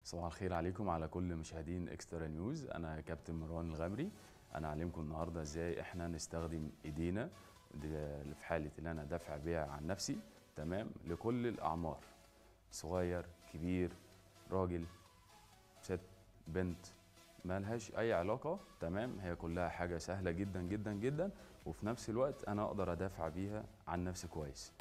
صباح الخير عليكم على كل مشاهدين اكسترا نيوز انا كابتن مروان الغمري انا علمكم النهارده ازاي احنا نستخدم ايدينا دي- في حاله ان انا دافع بيها عن نفسي تمام لكل الاعمار صغير كبير راجل ست بنت مالهاش اي علاقه تمام هي كلها حاجه سهله جدا جدا جدا وفي نفس الوقت انا اقدر ادافع بيها عن نفسي كويس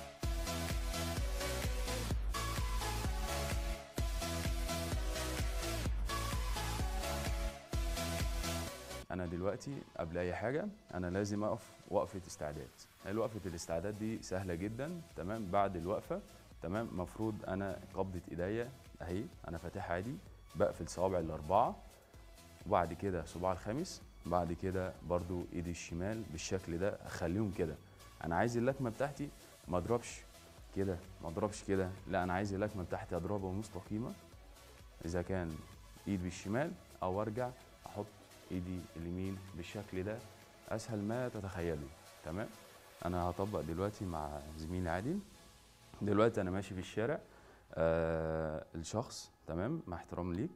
انا دلوقتي قبل اي حاجه انا لازم اقف وقفه استعداد وقفه الاستعداد دي سهله جدا تمام بعد الوقفه تمام مفروض انا قبضه ايديا اهي انا فاتحها عادي بقفل صوابع الاربعه وبعد كده صباع الخامس بعد كده برضو ايدي الشمال بالشكل ده اخليهم كده انا عايز اللكمه بتاعتي ما اضربش كده ما اضربش كده لا انا عايز اللكمه بتاعتي اضربها مستقيمه اذا كان ايد بالشمال او ارجع احط ايدي اليمين بالشكل ده اسهل ما تتخيلوا تمام انا هطبق دلوقتي مع زميلي عادل دلوقتي انا ماشي في الشارع آه الشخص تمام مع احترام ليك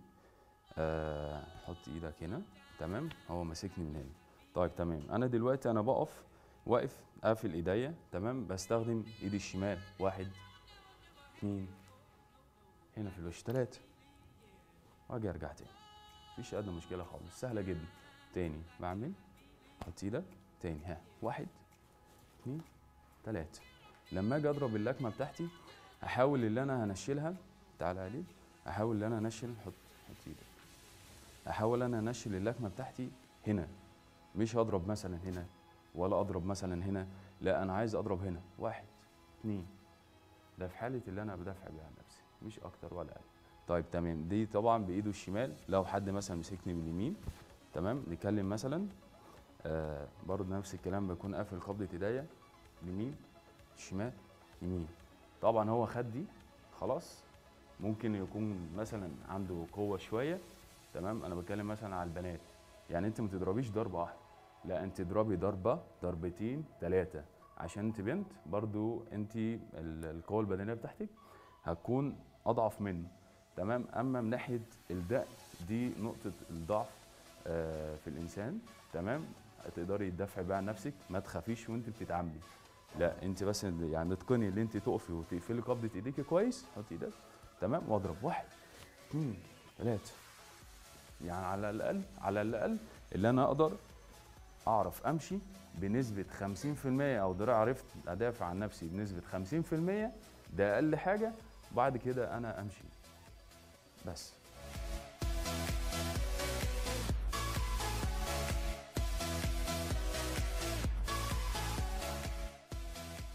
آه حط ايدك هنا تمام هو ماسكني من هنا طيب تمام انا دلوقتي انا بقف واقف قافل ايديا تمام بستخدم ايدي الشمال واحد اتنين هنا في الوش تلاتة واجي ارجع تاني مفيش ادنى مشكله خالص سهله جدا تاني بعمل حط ايدك تاني ها واحد اتنين تلاته لما اجي اضرب اللكمه بتاعتي احاول ان انا هنشلها تعالى عليه احاول ان انا انشل حط حط ايدك احاول انا انشل اللكمه بتاعتي هنا مش هضرب مثلا هنا ولا اضرب مثلا هنا لا انا عايز اضرب هنا واحد اتنين ده في حاله اللي انا بدافع بيها عن نفسي مش اكتر ولا اقل طيب تمام دي طبعا بايده الشمال لو حد مثلا مسكني من اليمين تمام نتكلم مثلا آه برضه نفس الكلام بكون قافل قبضه ايديا اليمين الشمال يمين طبعا هو خد دي خلاص ممكن يكون مثلا عنده قوه شويه تمام انا بتكلم مثلا على البنات يعني انت ما تضربيش ضربه واحده لا انت اضربي ضربه ضربتين ثلاثه عشان انت بنت برضو انت ال- القوه البدنيه بتاعتك هتكون اضعف منه تمام اما من ناحيه الدق دي نقطه الضعف آه، في الانسان تمام تقدري تدافعي بيها عن نفسك ما تخافيش وانت بتتعاملي لا انت بس يعني اتقني اللي انت تقفي وتقفلي قبضه ايديك كويس حطي ايدك تمام واضرب واحد اثنين ثلاثه يعني على الاقل على الاقل اللي انا اقدر اعرف امشي بنسبه 50% او دراع عرفت ادافع عن نفسي بنسبه 50% ده اقل حاجه بعد كده انا امشي بس